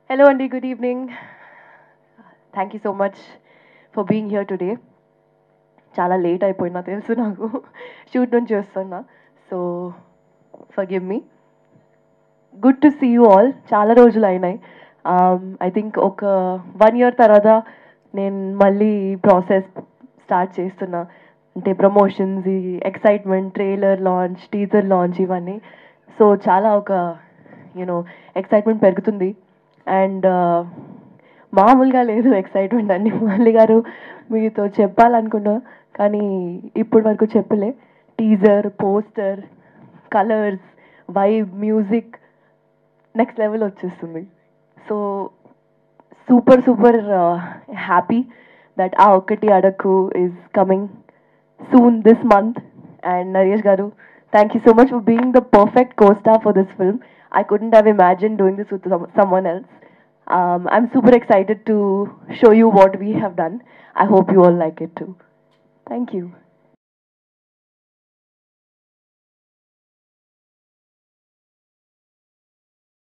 Hello, Andy. Good evening. Thank you so much for being here today. చాలా late అయిపోయినా తెలుసు నాకు shoot నుంచి వస్తున్నా so forgive me good to see you all చాలా రోజులు అయినాయి ఐ థింక్ ఒక వన్ ఇయర్ తర్వాత నేను మళ్ళీ ప్రాసెస్ స్టార్ట్ చేస్తున్నా అంటే ప్రమోషన్స్ ఈ excitement trailer launch teaser launch ఇవన్నీ సో చాలా ఒక యూనో ఎక్సైట్మెంట్ పెరుగుతుంది అండ్ మామూలుగా లేదు ఎక్సైట్మెంట్ అండి మురళి గారు మీతో చెప్పాలనుకున్నా కానీ ఇప్పటి వరకు చెప్పలే teaser poster colours vibe music next level వచ్చేస్తుంది so super super happy that ఆ ఒక్కటి అడక్కు is coming soon this month and Naresh garu thank you so much for being the perfect co-star for this film. I couldn't have imagined doing this with some, someone else. Um, I'm super excited to show you what we have done. I hope you all like it too. Thank you.